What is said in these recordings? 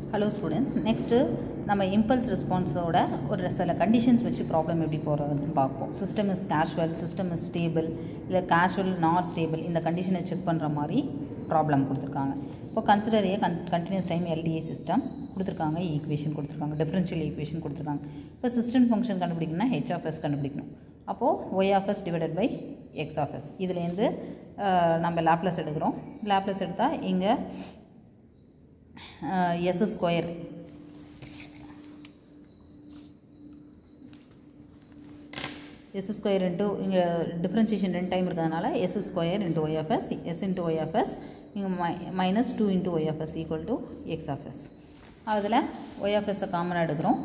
hello students next நம்ம impulse ரெஸ்பான்ஸோட ஒரு சில கண்டிஷன்ஸ் வச்சு ப்ராப்ளம் எப்படி போகிறதுன்னு பார்ப்போம் system is causal system is stable இல்லை கேஷுவல் நாட் ஸ்டேபிள் இந்த கண்டிஷனை செக் பண்ணுற மாதிரி ப்ராப்ளம் கொடுத்துருக்காங்க இப்போ consider a con continuous time LTI system கொடுத்துருக்காங்க ஈக்குவேஷன் கொடுத்துருக்காங்க டிஃபரன்ஷியல் ஈக்குவேஷன் கொடுத்துருக்காங்க இப்போ சிஸ்டம் ஃபங்க்ஷன் கண்டுபிடிக்கணும்னா ஹெச் ஆஃப் எஸ் கண்டுபிடிக்கணும் அப்போது Y of S divided by X of S இதுலேருந்து நம்ம லேப்லஸ் எடுக்கிறோம் லேப்லஸ் எடுத்தால் இங்கே S square S square into இங்கே டிஃப்ரென்சியேஷன் ரெண்டு டைம் இருக்கிறதுனால S square into Y of S S into Y of S இங்கே my minus two into Y of S equal to X of S அதில் Y of எஸ்ஸை காமனாக எடுக்கிறோம்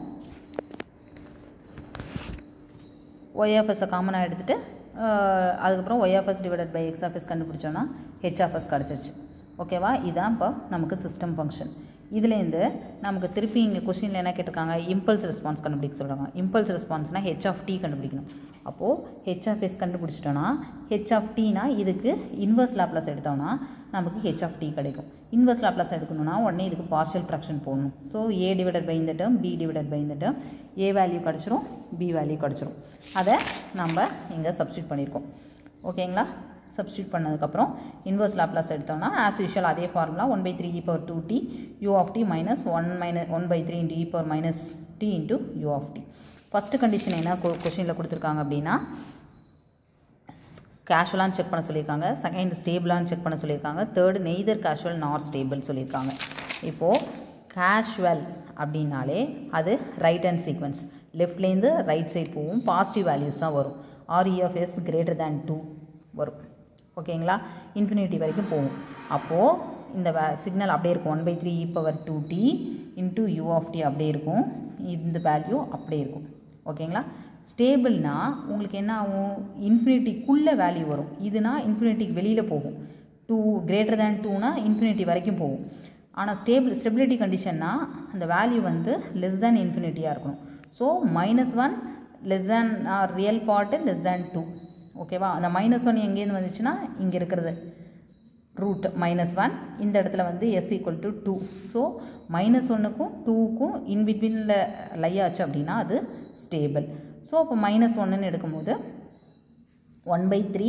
Y of எஸ்ஸை காமனாக எடுத்துகிட்டு அதுக்கப்புறம் Y of S divided by X of S கண்டுபிடிச்சோன்னா ஹெச் ஆஃப் எஸ் கிடச்சிருச்சு ஓகேவா இதான் இப்போ நமக்கு சிஸ்டம் ஃபங்க்ஷன் இதுலேருந்து நமக்கு திருப்பி இங்கே கொஸ்டினில் என்ன கேட்டிருக்காங்க இம்பல்ஸ் ரெஸ்பான்ஸ் கண்டுபிடிக்க சொல்கிறாங்க இம்பல்ஸ் ரெஸ்பான்ஸ்னால் ஹெச் ஆஃப் டி கண்டுபிடிக்கணும் அப்போது ஹெச் ஆஃப் எஸ் கண்டுபிடிச்சிட்டோன்னா ஹெச் ஆஃப் டீனா இதுக்கு இன்வர்ஸ் லாப்லஸ் எடுத்தோம்னா நமக்கு ஹெச் ஆஃப் டி கிடைக்கும் இன்வர்ஸ் லாப்லஸ் எடுக்கணும்னா உடனே இதுக்கு பார்ஷியல் ஃப்ராக்ஷன் போடணும் ஸோ ஏ டிவைடட் பை இந்த டேர்ம் பி டிவைடட் பை இந்த டேர்ம் ஏ வேல்யூ கிடச்சிரும் பி வேல்யூ கிடச்சிரும் அதை நம்ம இங்கே சப்ஸ்டியூட் பண்ணியிருக்கோம் ஓகேங்களா சப்ஸ்டியூட் பண்ணதுக்கப்புறம் இன்வர்ஸ் லாப்லாஸ் எடுத்தோம்னா ஆஸ் யூஷுவல் அதே formula one by three E power two T U of T minus one minus one by three into E power minus T into U of T first condition என்ன கொஷினில் கொடுத்துருக்காங்க அப்படின்னா கேஷுவலான்னு check பண்ண சொல்லியிருக்காங்க second ஸ்டேபிளான்னு check பண்ண சொல்லியிருக்காங்க third neither causal not stable சொல்லியிருக்காங்க இப்போது கேஷுவல் அப்படின்னாலே அது ரைட் ஹேண்ட் சீக்வன்ஸ் லெஃப்ட்லேருந்து ரைட் சைட் போகும் பாசிட்டிவ் வேல்யூஸ் தான் வரும் ஆர்இஎஃப்எஸ் கிரேட்டர் தேன் டூ வரும் ஓகேங்களா இன்ஃபினிட்டி வரைக்கும் போகும் அப்போது இந்த வே சிக்னல் அப்படியே இருக்கும் one by three E power two T into U of T அப்படியே இருக்கும் இந்த வேல்யூ அப்படியே இருக்கும் ஓகேங்களா ஸ்டேபிள்னா உங்களுக்கு என்ன ஆகும் இன்ஃபினிட்டிக்குள்ளே வேல்யூ வரும் இதுனா இன்ஃபினிட்டிக்கு வெளியில் போகும் டூ கிரேட்டர் தேன் டூனா இன்ஃபினிட்டி வரைக்கும் போகும் ஆனால் ஸ்டேபிள் ஸ்டெபிலிட்டி கண்டிஷன்னா அந்த வேல்யூ வந்து லெஸ் தேன் இன்ஃபினிட்டியாக இருக்கணும் so minus one less than real part less than two ஓகேவா அந்த மைனஸ் ஒன் எங்கேருந்து வந்துச்சுன்னா இங்கே இருக்கிறது ரூட் மைனஸ் ஒன் இந்த இடத்துல வந்து S equal to two so minus ஒன்றுக்கும் டூக்கும் இன்பிட்வீனில் லை ஆச்சு அப்படின்னா அது ஸ்டேபிள் ஸோ அப்போ மைனஸ் ஒன்றுன்னு எடுக்கும்போது one by three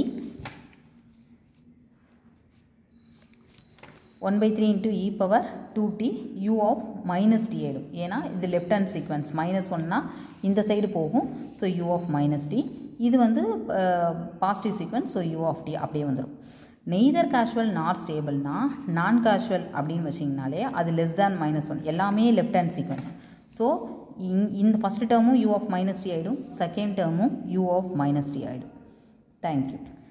one by three into E power two T U of minus T ஆயிடும் ஏன்னா இது லெஃப்ட் ஹேண்ட் சீக்வன்ஸ் மைனஸ் ஒன்னா இந்த சைடு போகும் so U of minus T இது வந்து positive sequence so U of T அப்படியே வந்துடும் நெய்தர் கேஷுவல் நாட் ஸ்டேபிள்னா நான் கேஷுவல் அப்படின்னு வச்சிங்கனாலே அது லெஸ் தேன் மைனஸ் ஒன் எல்லாமே லெஃப்ட் ஹேண்ட் சீக்வன்ஸ் ஸோ இந்த ஃபஸ்ட் டேர்மும் யூ ஆஃப் மைனஸ் டி ஆகிடும் செகண்ட் டேர்மும் யூ ஆஃப் மைனஸ் டி ஆகிடும் தேங்க்யூ